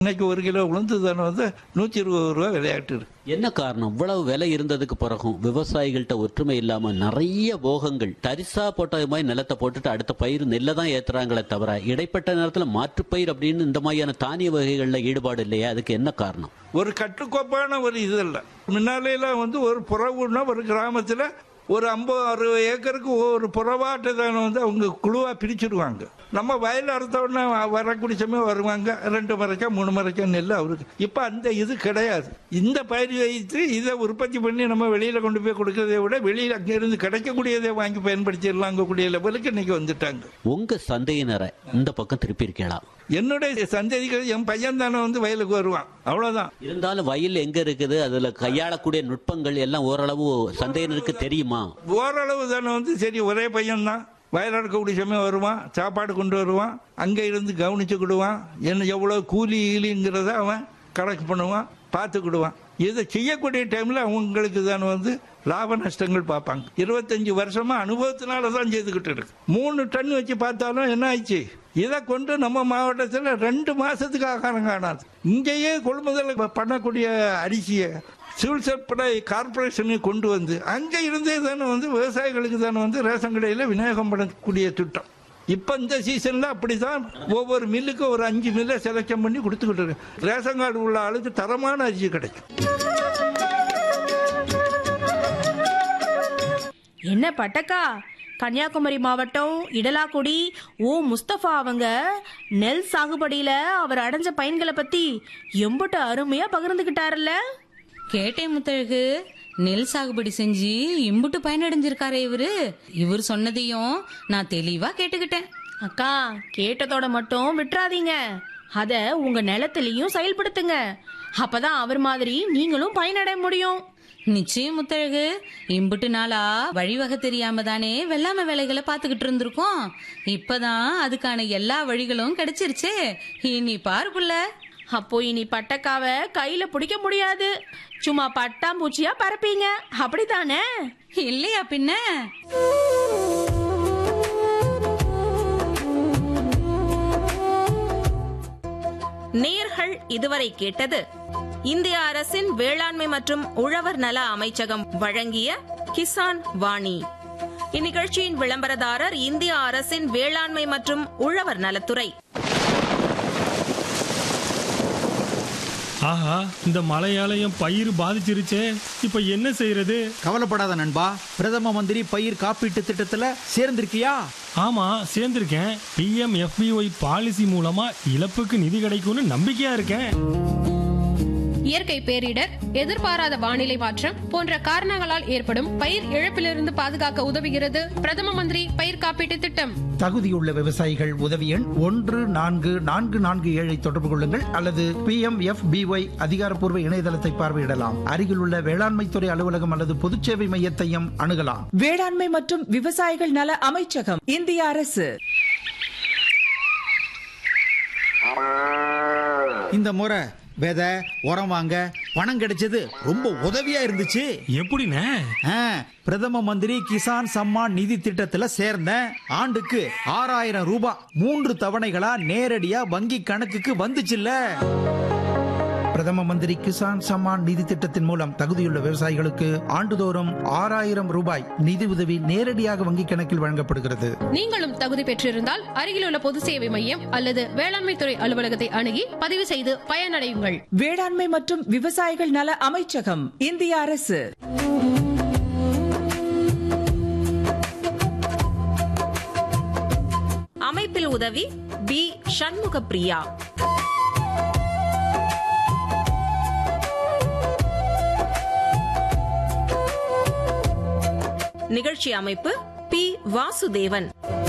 இன்னைக்கு ஒரு கிலோ உளுந்து தானே வந்து நூற்றி இருபது ரூபா விளையாட்டு இருக்கு என்ன காரணம் இவ்வளவு விலை இருந்ததுக்கு பிறகும் விவசாயிகள்ட்ட ஒற்றுமை இல்லாம நிறைய போகங்கள் தரிசா போட்ட மாதிரி நிலத்தை போட்டுட்டு அடுத்த பயிர் நெல்லை தான் ஏத்துறாங்களே தவிர இடைப்பட்ட நேரத்துல மாற்றுப்பயிர் அப்படின்னு இந்த மாதிரியான தானிய வகைகள்ல ஈடுபாடு இல்லையா அதுக்கு என்ன காரணம் ஒரு கட்டுக்கோப்பான ஒரு இது இல்லை முன்னாலையெல்லாம் வந்து ஒரு புறவுன்னா ஒரு கிராமத்தில் ஒரு ஐம்பது அறுபது ஏக்கருக்கு ஒரு புறவாட்டை தானே வந்து அவங்க குழுவாக பிரிச்சிருவாங்க நம்ம வயல் அறுத்த உடனே வரக்கூடிய சமயம் வருவாங்க ரெண்டு மரைக்கா மூணு மரைக்கா நெல் அவருக்கு இப்போ அந்த இது கிடையாது இந்த பயிர் வைத்து இதை உற்பத்தி பண்ணி நம்ம வெளியில் கொண்டு போய் கொடுக்கறதை விட வெளியில் அங்கேருந்து கிடைக்கக்கூடியதை வாங்கி பயன்படுத்திடலாங்கக்கூடிய லெவலுக்கு இன்னைக்கு வந்துட்டாங்க உங்க சந்தையினரை இந்த பக்கம் திருப்பி இருக்கலாம் என்னுடைய சந்ததிகள் என் பையன் தானே வந்து வயலுக்கு வருவான் அவ்வளோதான் இருந்தாலும் வயல் எங்க இருக்குது அதுல கையாளக்கூடிய நுட்பங்கள் எல்லாம் ஓரளவு சந்தையினருக்கு தெரியுமா ஓரளவு தானே வந்து சரி ஒரே பையன்தான் வயல் இருக்கக்கூடிய சமயம் வருவான் சாப்பாடு கொண்டு வருவான் அங்கே இருந்து கவனிச்சுக்கிடுவான் என்ன எவ்வளோ கூலி ஈலிங்கிறத அவன் கணக்கு பண்ணுவான் பார்த்துக்கிடுவான் இதை செய்யக்கூடிய டைமில் அவங்களுக்கு தானே வந்து லாப நஷ்டங்கள் பார்ப்பாங்க இருபத்தஞ்சு வருஷமா அனுபவத்தினால தான் செய்துக்கிட்டு இருக்கு மூணு டன் வச்சு பார்த்தாலும் என்ன ஆயிடுச்சு இதை கொண்டு நம்ம மாவட்டத்தில் ரெண்டு மாசத்துக்கு ஆகாரம் காணாது இங்கேயே கொள்முதல் பண்ணக்கூடிய அரிசியை சிவில் சப்ளை கார்பரேஷனுக்கு கொண்டு வந்து அங்கே இருந்தே தானே வந்து விவசாயிகளுக்கு தானே வந்து ரேஷன் கடையில் விநியோகம் பண்ணக்கூடிய திட்டம் இப்போ இந்த சீசனில் அப்படி தான் ஒவ்வொரு மில்லுக்கும் ஒரு அஞ்சு மில்லை செலக்ஷன் பண்ணி கொடுத்துக்கிட்டு இருக்கு ரேஷன் கார்டு உள்ள ஆளுக்கு தரமான அரிசி கிடைக்கும் என்ன பட்டக்கா கன்னியாகுமரி மாவட்டம் இடலாக்குடி ஓ முஸ்தபா அவங்க நெல் சாகுபடியில அவர் அடைஞ்ச பயன்களை பத்தி எம்புட்டு அருமையா பகிர்ந்துகிட்டாருல்ல கேட்டேன் முத்தழகு நெல் சாகுபடி செஞ்சு இம்புட்டு பயனடைஞ்சிருக்காரே இவரு இவர் சொன்னதையும் நான் தெளிவா கேட்டுக்கிட்டேன் அக்கா கேட்டதோட மட்டும் விட்டுறாதீங்க அத உங்க நிலத்திலையும் செயல்படுத்துங்க அப்பதான் அவர் மாதிரி நீங்களும் பயனடைய முடியும் நிச்சயம் முத்தழகு இம்புட்டு நாளா வழிவகை தெரியாம தானே வெள்ளாமை வேலைகளை பார்த்துக்கிட்டு இருந்திருக்கோம் இப்பதான் அதுக்கான எல்லா வழிகளும் கிடைச்சிருச்சே இனி பாரு புள்ள அப்போ இனி பட்டக்காவ கையில பிடிக்க முடியாது சும்மா பட்டாம்பூச்சியா பறப்பீங்க அப்படித்தானே இல்லையா பின்ன நேர்கள் இதுவரை கேட்டது இந்திய அரசின் வேளாண்மை மற்றும் உழவர் நல அமைச்சகம் வழங்கிய கிசான் வாணி இந்நிகழ்ச்சியின் விளம்பரதாரர் இந்திய அரசின் வேளாண்மை மற்றும் உழவர் நலத்துறை ஆஹா இந்த மழையால என் பயிர் பாதிச்சிருச்சே இப்ப என்ன செய்யறது கவலைப்படாத நண்பா பிரதம மந்திரி பயிர் காப்பீட்டு திட்டத்துல சேர்ந்திருக்கியா ஆமா சேர்ந்திருக்கேன் பிஎம் எஃபிஒய் பாலிசி மூலமா இழப்புக்கு நிதி கிடைக்கும்னு நம்பிக்கையா இருக்கேன் இயற்கை பேரிடர் எதிர்பாராத வானிலை மாற்றம் போன்ற காரணங்களால் ஏற்படும் பயிர் இழப்பிலிருந்து பாதுகாக்க உதவுகிறது பிரதம மந்திரி பயிர் காப்பீட்டு திட்டம் தகுதியுள்ள விவசாயிகள் உதவி எண் ஒன்று நான்கு நான்கு நான்கு ஏழை தொடர்பு கொள்ளுங்கள் அல்லது பி எம் எஃப் பிஒய் அதிகாரப்பூர்வ இணையதளத்தை பார்வையிடலாம் அருகிலுள்ள வேளாண்மைத்துறை அலுவலகம் அல்லது பொதுச்சேவை மையத்தையும் அணுகலாம் வேளாண்மை மற்றும் விவசாயிகள் நல அமைச்சகம் இந்திய அரசு இந்த முறை விதை உரம் வாங்க பணம் கிடைச்சது ரொம்ப உதவியா இருந்துச்சு எப்படிண்ணே ஆ, பிரதம மந்திரி கிசான் சம்மான் நிதி திட்டத்துல சேர்ந்தேன் ஆண்டுக்கு ஆறாயிரம் ரூபாய் மூன்று தவணைகளா நேரடியா வங்கி கணக்குக்கு வந்துச்சுல்ல பிரதம மந்திரி கிசான் சம்மான் நிதி திட்டத்தின் மூலம் தகுதியுள்ள விவசாயிகளுக்கு ஆண்டுதோறும் ஆறாயிரம் ரூபாய் நிதி உதவி நேரடியாக வங்கிக் கணக்கில் வழங்கப்படுகிறது நீங்களும் தகுதி பெற்றிருந்தால் அருகிலுள்ள பொது சேவை மையம் அல்லது வேளாண்மை துறை அலுவலகத்தை அணுகி பதிவு செய்து பயனடையுங்கள் வேளாண்மை மற்றும் விவசாயிகள் நல அமைச்சகம் இந்திய அரசு அமைப்பில் உதவி பி சண்முக பிரியா நிகழ்ச்சி அமைப்பு பி வாசுதேவன்